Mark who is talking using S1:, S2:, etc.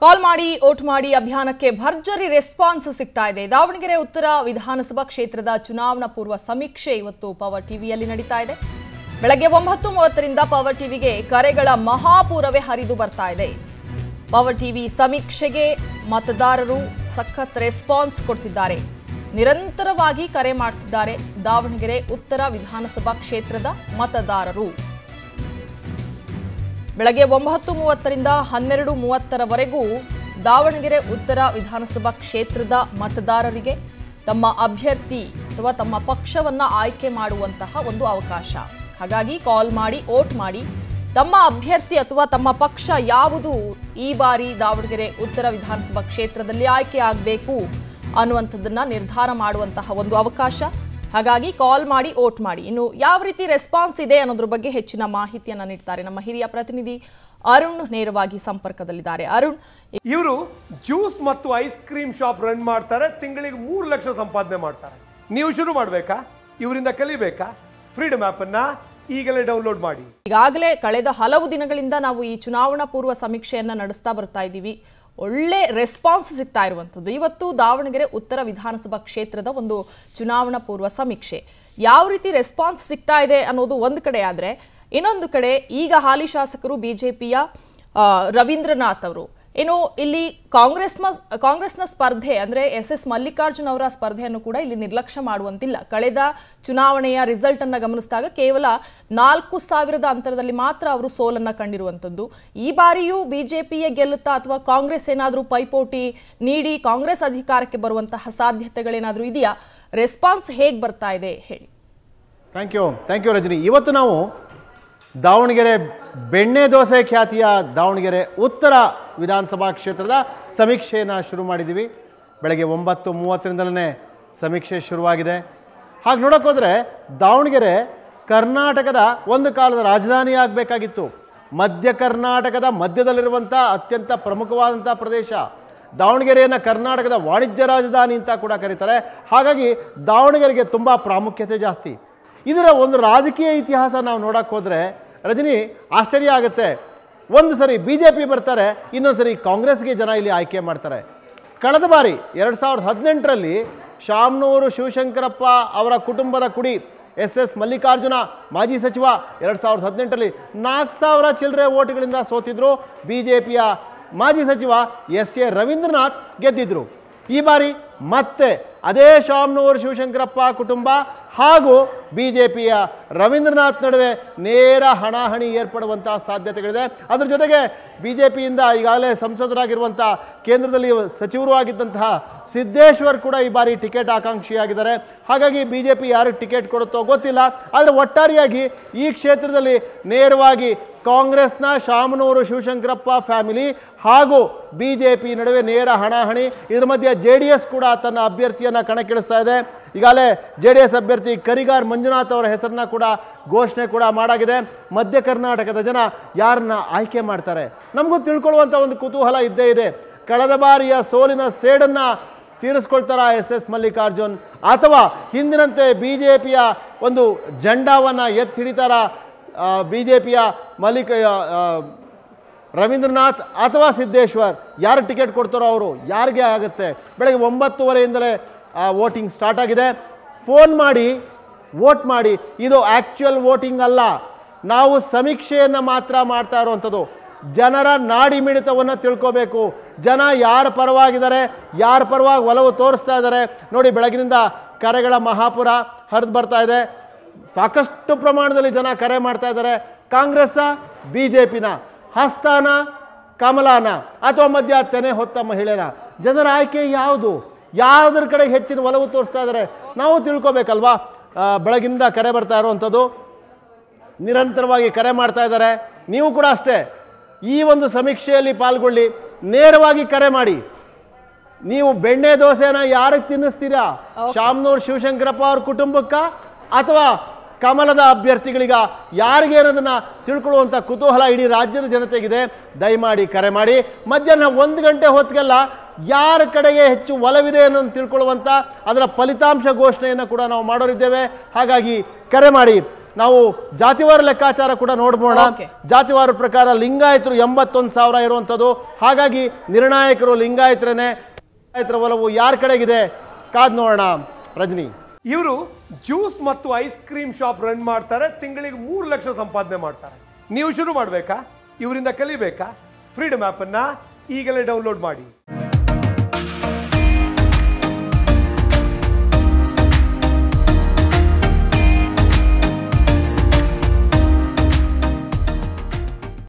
S1: ಕಾಲ್ ಮಾಡಿ ಓಟ್ ಮಾಡಿ ಅಭಿಯಾನಕ್ಕೆ ಭರ್ಜರಿ ರೆಸ್ಪಾನ್ಸ್ ಸಿಗ್ತಾ ಇದೆ ದಾವಣಗೆರೆ ಉತ್ತರ ವಿಧಾನಸಭಾ ಕ್ಷೇತ್ರದ ಚುನಾವಣಾ ಪೂರ್ವ ಸಮೀಕ್ಷೆ ಇವತ್ತು ಪವರ್ ಟಿವಿಯಲ್ಲಿ ನಡೀತಾ ಇದೆ ಬೆಳಗ್ಗೆ ಒಂಬತ್ತು ಮೂವತ್ತರಿಂದ ಪವರ್ ಟಿವಿಗೆ ಕರೆಗಳ ಮಹಾಪೂರವೇ ಹರಿದು ಬರ್ತಾ ಇದೆ ಪವರ್ ಟಿವಿ ಸಮೀಕ್ಷೆಗೆ ಮತದಾರರು ಸಖತ್ ರೆಸ್ಪಾನ್ಸ್ ಕೊಡ್ತಿದ್ದಾರೆ ನಿರಂತರವಾಗಿ ಕರೆ ಮಾಡ್ತಿದ್ದಾರೆ ದಾವಣಗೆರೆ ಉತ್ತರ ವಿಧಾನಸಭಾ ಕ್ಷೇತ್ರದ ಮತದಾರರು ಬೆಳಗ್ಗೆ ಒಂಬತ್ತು ಮೂವತ್ತರಿಂದ ಹನ್ನೆರಡು ಮೂವತ್ತರವರೆಗೂ ದಾವಣಗೆರೆ ಉತ್ತರ ವಿಧಾನಸಭಾ ಕ್ಷೇತ್ರದ ಮತದಾರರಿಗೆ ತಮ್ಮ ಅಭ್ಯರ್ಥಿ ಅಥವಾ ತಮ್ಮ ಪಕ್ಷವನ್ನ ಆಯ್ಕೆ ಮಾಡುವಂತಹ ಒಂದು ಅವಕಾಶ ಹಾಗಾಗಿ ಕಾಲ್ ಮಾಡಿ ಓಟ್ ಮಾಡಿ ತಮ್ಮ ಅಭ್ಯರ್ಥಿ ಅಥವಾ ತಮ್ಮ ಪಕ್ಷ ಯಾವುದು ಈ ಬಾರಿ ದಾವಣಗೆರೆ ಉತ್ತರ ವಿಧಾನಸಭಾ ಕ್ಷೇತ್ರದಲ್ಲಿ ಆಯ್ಕೆ ಆಗಬೇಕು ಅನ್ನುವಂಥದ್ದನ್ನ ನಿರ್ಧಾರ ಮಾಡುವಂತಹ ಒಂದು ಅವಕಾಶ ಹಾಗಾಗಿ ಕಾಲ್ ಮಾಡಿ ಓಟ್ ಮಾಡಿ ಇನ್ನು ಯಾವ ರೀತಿ ರೆಸ್ಪಾನ್ಸ್ ಇದೆ ಅನ್ನೋದ್ರ ಬಗ್ಗೆ ಹೆಚ್ಚಿನ ಮಾಹಿತಿಯನ್ನ ನೀಡ್ತಾರೆ ನಮ್ಮ ಹಿರಿಯ ಪ್ರತಿನಿಧಿ ಅರುಣ್ ನೇರವಾಗಿ ಸಂಪರ್ಕದಲ್ಲಿದ್ದಾರೆ ಅರುಣ್
S2: ಇವರು ಜ್ಯೂಸ್ ಮತ್ತು ಐಸ್ ಕ್ರೀಮ್ ಶಾಪ್ ರನ್ ಮಾಡ್ತಾರೆ ತಿಂಗಳಿಗೆ ಮೂರು ಲಕ್ಷ ಸಂಪಾದನೆ ಮಾಡ್ತಾರೆ ನೀವು ಶುರು ಮಾಡಬೇಕಾ ಇವರಿಂದ ಕಲಿಬೇಕಾ ಫ್ರೀಡಮ್ ಅನ್ನ ಈಗಲೇ ಡೌನ್ಲೋಡ್ ಮಾಡಿ
S1: ಈಗಾಗಲೇ ಕಳೆದ ಹಲವು ದಿನಗಳಿಂದ ನಾವು ಈ ಚುನಾವಣಾ ಪೂರ್ವ ಸಮೀಕ್ಷೆಯನ್ನ ನಡೆಸ್ತಾ ಬರ್ತಾ ಇದ್ದೀವಿ ಒಳ್ಳೆ ರೆಸ್ಪಾನ್ಸ್ ಸಿಗ್ತಾ ಇರುವಂಥದ್ದು ಇವತ್ತು ದಾವಣಗೆರೆ ಉತ್ತರ ವಿಧಾನಸಭಾ ಕ್ಷೇತ್ರದ ಒಂದು ಚುನಾವಣಾ ಪೂರ್ವ ಸಮೀಕ್ಷೆ ಯಾವ ರೀತಿ ರೆಸ್ಪಾನ್ಸ್ ಸಿಗ್ತಾ ಇದೆ ಅನ್ನೋದು ಒಂದು ಕಡೆ ಆದರೆ ಇನ್ನೊಂದು ಕಡೆ ಈಗ ಹಾಲಿ ಶಾಸಕರು ಬಿಜೆಪಿಯ ರವೀಂದ್ರನಾಥ್ ಅವರು ಇನ್ನು ಇಲ್ಲಿ ಕಾಂಗ್ರೆಸ್ನ ಕಾಂಗ್ರೆಸ್ನ ಸ್ಪರ್ಧೆ ಅಂದ್ರೆ ಎಸ್ ಎಸ್ ಮಲ್ಲಿಕಾರ್ಜುನ್ ಅವರ ಸ್ಪರ್ಧೆಯನ್ನು ಕೂಡ ಇಲ್ಲಿ ನಿರ್ಲಕ್ಷ್ಯ ಮಾಡುವಂತಿಲ್ಲ ಕಳೆದ ಚುನಾವಣೆಯ ರಿಸಲ್ಟ್ ಅನ್ನ ಗಮನಿಸಿದಾಗ ಕೇವಲ ನಾಲ್ಕು ಸಾವಿರದ ಅಂತರದಲ್ಲಿ ಮಾತ್ರ ಅವರು ಸೋಲನ್ನ ಕಂಡಿರುವಂತದ್ದು ಈ ಬಾರಿಯೂ ಬಿಜೆಪಿಯೇ ಗೆಲ್ಲುತ್ತಾ ಅಥವಾ ಕಾಂಗ್ರೆಸ್ ಏನಾದರೂ ಪೈಪೋಟಿ ನೀಡಿ ಕಾಂಗ್ರೆಸ್ ಅಧಿಕಾರಕ್ಕೆ ಬರುವಂತಹ ಸಾಧ್ಯತೆಗಳೇನಾದರೂ ಇದೆಯಾ ರೆಸ್ಪಾನ್ಸ್ ಹೇಗೆ ಬರ್ತಾ ಇದೆ ಹೇಳಿ
S3: thank you thank you Rajani ಇವತ್ತು ನಾವು ದಾವಣಗೆರೆ ಬೆಣ್ಣೆ ದೋಸೆ ಖ್ಯಾತಿಯ ದಾವಣಗೆರೆ ಉತ್ತರ ವಿಧಾನಸಭಾ ಕ್ಷೇತ್ರದ ಸಮೀಕ್ಷೆಯನ್ನು ಶುರು ಮಾಡಿದ್ದೀವಿ ಬೆಳಗ್ಗೆ ಒಂಬತ್ತು ಮೂವತ್ತರಿಂದಲೇ ಸಮೀಕ್ಷೆ ಶುರುವಾಗಿದೆ ಹಾಗೆ ನೋಡೋಕ್ಕೋದ್ರೆ ದಾವಣಗೆರೆ ಕರ್ನಾಟಕದ ಒಂದು ಕಾಲದ ರಾಜಧಾನಿ ಆಗಬೇಕಾಗಿತ್ತು ಮಧ್ಯ ಕರ್ನಾಟಕದ ಮಧ್ಯದಲ್ಲಿರುವಂಥ ಅತ್ಯಂತ ಪ್ರಮುಖವಾದಂಥ ಪ್ರದೇಶ ದಾವಣಗೆರೆಯನ್ನು ಕರ್ನಾಟಕದ ವಾಣಿಜ್ಯ ರಾಜಧಾನಿ ಅಂತ ಕೂಡ ಕರೀತಾರೆ ಹಾಗಾಗಿ ದಾವಣಗೆರೆಗೆ ತುಂಬ ಪ್ರಾಮುಖ್ಯತೆ ಜಾಸ್ತಿ ಇದರ ಒಂದು ರಾಜಕೀಯ ಇತಿಹಾಸ ನಾವು ನೋಡಕ್ಕೆ ಹೋದರೆ ರಜನಿ ಆಶ್ಚರ್ಯ ಆಗುತ್ತೆ ಒಂದು ಸರಿ ಬಿ ಜೆ ಪಿ ಬರ್ತಾರೆ ಇನ್ನೊಂದು ಸರಿ ಕಾಂಗ್ರೆಸ್ಗೆ ಜನ ಇಲ್ಲಿ ಆಯ್ಕೆ ಮಾಡ್ತಾರೆ ಕಳೆದ ಬಾರಿ ಎರಡು ಸಾವಿರದ ಹದಿನೆಂಟರಲ್ಲಿ ಶಾಮನೂರು ಶಿವಶಂಕರಪ್ಪ ಅವರ ಕುಟುಂಬದ ಕುಡಿ ಎಸ್ ಎಸ್ ಮಲ್ಲಿಕಾರ್ಜುನ ಮಾಜಿ ಸಚಿವ ಎರಡು ಸಾವಿರದ ಹದಿನೆಂಟರಲ್ಲಿ ನಾಲ್ಕು ಸಾವಿರ ಚಿಲ್ಲರೆ ಓಟ್ಗಳಿಂದ ಸೋತಿದ್ರು ಬಿ ಜೆ ಪಿಯ ಮಾಜಿ ಸಚಿವ ಎಸ್ ಎ ರವೀಂದ್ರನಾಥ್ ಗೆದ್ದಿದ್ರು ಈ ಬಾರಿ ಮತ್ತೆ ಅದೇ ಶಾಮನೂರು ಶಿವಶಂಕರಪ್ಪ ಕುಟುಂಬ ಹಾಗೂ ಬಿ ಜೆ ಪಿಯ ರವೀಂದ್ರನಾಥ್ ನಡುವೆ ನೇರ ಹಣಾಹಣಿ ಏರ್ಪಡುವಂಥ ಸಾಧ್ಯತೆಗಳಿದೆ ಅದರ ಜೊತೆಗೆ ಬಿ ಜೆ ಪಿಯಿಂದ ಈಗಾಗಲೇ ಸಂಸದರಾಗಿರುವಂಥ ಕೇಂದ್ರದಲ್ಲಿ ಸಚಿವರು ಆಗಿದ್ದಂತಹ ಸಿದ್ದೇಶ್ವರ್ ಕೂಡ ಈ ಬಾರಿ ಟಿಕೆಟ್ ಆಕಾಂಕ್ಷಿಯಾಗಿದ್ದಾರೆ ಹಾಗಾಗಿ ಬಿ ಜೆ ಪಿ ಯಾರಿಗೆ ಟಿಕೆಟ್ ಕೊಡುತ್ತೋ ಗೊತ್ತಿಲ್ಲ ಆದರೆ ಒಟ್ಟಾರೆಯಾಗಿ ಈ ಕ್ಷೇತ್ರದಲ್ಲಿ ನೇರವಾಗಿ ಕಾಂಗ್ರೆಸ್ನ ಶಾಮನೂರು ಶಿವಶಂಕರಪ್ಪ ಫ್ಯಾಮಿಲಿ ಹಾಗೂ ಬಿ ಜೆ ಪಿ ನಡುವೆ ನೇರ ಹಣಾಹಣಿ ಇದರ ಮಧ್ಯೆ ಜೆ ಡಿ ಎಸ್ ಕೂಡ ತನ್ನ ಅಭ್ಯರ್ಥಿಯನ್ನು ಕಣಕ್ಕಿಳಿಸ್ತಾ ಇದೆ ಈಗಾಗಲೇ ಜೆ ಡಿ ಎಸ್ ಅಭ್ಯರ್ಥಿ ಕರಿಗಾರ್ ಮಂಜುನಾಥ್ ಅವರ ಹೆಸರನ್ನ ಕೂಡ ಘೋಷಣೆ ಕೂಡ ಮಾಡಾಗಿದೆ ಮಧ್ಯ ಕರ್ನಾಟಕದ ಜನ ಯಾರನ್ನ ಆಯ್ಕೆ ಮಾಡ್ತಾರೆ ನಮಗೂ ತಿಳ್ಕೊಳ್ಳುವಂಥ ಒಂದು ಕುತೂಹಲ ಇದ್ದೇ ಇದೆ ಕಳೆದ ಬಾರಿಯ ಸೋಲಿನ ಸೇಡನ್ನು ತೀರಿಸ್ಕೊಳ್ತಾರ ಎಸ್ ಎಸ್ ಮಲ್ಲಿಕಾರ್ಜುನ್ ಅಥವಾ ಹಿಂದಿನಂತೆ ಬಿ ಜೆ ಪಿಯ ಒಂದು ಜೆಂಡಾವನ್ನು ಎತ್ತಿ ಹಿಡಿತಾರ ಬಿ ಜೆ ಪಿಯ ಮಲ್ಲಿಕ ಆ, ರವೀಂದ್ರನಾಥ್ ಅಥವಾ ಸಿದ್ದೇಶ್ವರ್ ಯಾರು ಟಿಕೆಟ್ ಕೊಡ್ತಾರೋ ಅವರು ಯಾರಿಗೆ ಆಗುತ್ತೆ ಬೆಳಗ್ಗೆ ಒಂಬತ್ತುವರೆಯಿಂದಲೇ ವೋಟಿಂಗ್ ಸ್ಟಾರ್ಟ್ ಆಗಿದೆ ಫೋನ್ ಮಾಡಿ ವೋಟ್ ಮಾಡಿ ಇದು ಆ್ಯಕ್ಚುಯಲ್ ವೋಟಿಂಗ್ ಅಲ್ಲ ನಾವು ಸಮೀಕ್ಷೆಯನ್ನು ಮಾತ್ರ ಮಾಡ್ತಾ ಇರುವಂಥದ್ದು ಜನರ ನಾಡಿ ಮಿಡಿತವನ್ನು ತಿಳ್ಕೋಬೇಕು ಜನ ಯಾರ ಪರವಾಗಿದ್ದಾರೆ ಯಾರ ಪರವಾಗಿ ಒಲವು ತೋರಿಸ್ತಾ ಇದ್ದಾರೆ ನೋಡಿ ಬೆಳಗಿನಿಂದ ಕರೆಗಳ ಮಹಾಪುರ ಹರಿದು ಬರ್ತಾ ಇದೆ ಸಾಕಷ್ಟು ಪ್ರಮಾಣದಲ್ಲಿ ಜನ ಕರೆ ಮಾಡ್ತಾ ಇದ್ದಾರೆ ಕಾಂಗ್ರೆಸ್ಸ ಬಿ ಜೆ ಪಿನ ಹಸ್ತಾನ ಕಮಲಾನ ಅಥವಾ ಮಧ್ಯ ತೆನೆ ಹೊತ್ತ ಮಹಿಳೆನ ಜನರ ಆಯ್ಕೆ ಯಾವುದು ಯಾವುದ್ರ ಕಡೆ ಹೆಚ್ಚಿನ ಒಲವು ತೋರಿಸ್ತಾ ಇದ್ದಾರೆ ನಾವು ತಿಳ್ಕೊಬೇಕಲ್ವಾ ಆ, ಬೆಳಗಿಂದ ಕರೆ ಬರ್ತಾ ಇರುವಂಥದ್ದು ನಿರಂತರವಾಗಿ ಕರೆ ಮಾಡ್ತಾ ಇದ್ದಾರೆ ನೀವು ಕೂಡ ಅಷ್ಟೇ ಈ ಒಂದು ಸಮೀಕ್ಷೆಯಲ್ಲಿ ಪಾಲ್ಗೊಳ್ಳಿ ನೇರವಾಗಿ ಕರೆ ಮಾಡಿ ನೀವು ಬೆಣ್ಣೆ ದೋಸೆನ ಯಾರಿಗೆ ತಿನ್ನಿಸ್ತೀರಾ ಶಾಮನೂರ್ ಶಿವಶಂಕರಪ್ಪ ಅವ್ರ ಕುಟುಂಬಕ್ಕ ಅಥವಾ ಕಮಲದ ಅಭ್ಯರ್ಥಿಗಳಿಗ ಯಾರಿಗೆ ಅನ್ನೋದನ್ನ ತಿಳ್ಕೊಳ್ಳುವಂಥ ಕುತೂಹಲ ಇಡೀ ರಾಜ್ಯದ ಜನತೆಗಿದೆ ದಯಮಾಡಿ ಕರೆ ಮಾಡಿ ಮಧ್ಯಾಹ್ನ ಒಂದು ಗಂಟೆ ಹೊತ್ತಿಗೆಲ್ಲ ಯಾರ ಕಡೆಗೆ ಹೆಚ್ಚು ಒಲವಿದೆ ಅನ್ನೋದು ತಿಳ್ಕೊಳ್ಳುವಂಥ ಅದರ ಫಲಿತಾಂಶ ಘೋಷಣೆಯನ್ನು ಕೂಡ ನಾವು ಮಾಡೋರಿದ್ದೇವೆ ಹಾಗಾಗಿ ಕರೆ ಮಾಡಿ ನಾವು ಜಾತಿವಾರ ಲೆಕ್ಕಾಚಾರ ಕೂಡ ನೋಡ್ಬೋಣ
S1: Okay.
S3: ಜಾತಿವಾರ ಪ್ರಕಾರ ಲಿಂಗಾಯತರು ಎಂಬತ್ತೊಂದು ಸಾವಿರ ಇರುವಂಥದ್ದು ಹಾಗಾಗಿ ನಿರ್ಣಾಯಕರು ಲಿಂಗಾಯತರೇ ಲಿಂಗಾಯತರ ಒಲವು ಯಾರ ಕಡೆಗಿದೆ ಕಾದ್ ನೋಡೋಣ ರಜನಿ
S2: ಇವರು ಜ್ಯೂಸ್ ಮತ್ತು ಐಸ್ ಕ್ರೀಮ್ ಶಾಪ್ ರನ್ ಮಾಡ್ತಾರೆ ತಿಂಗಳಿಗೆ ಮೂರು ಲಕ್ಷ ಸಂಪಾದನೆ ಮಾಡ್ತಾರೆ ನೀವು ಶುರು ಮಾಡಬೇಕಾ ಇವರಿಂದ ಕಲಿಬೇಕಾ ಫ್ರೀಡಮ್ ಆ್ಯಪನ್ನು ಈಗಲೇ ಡೌನ್ಲೋಡ್ ಮಾಡಿ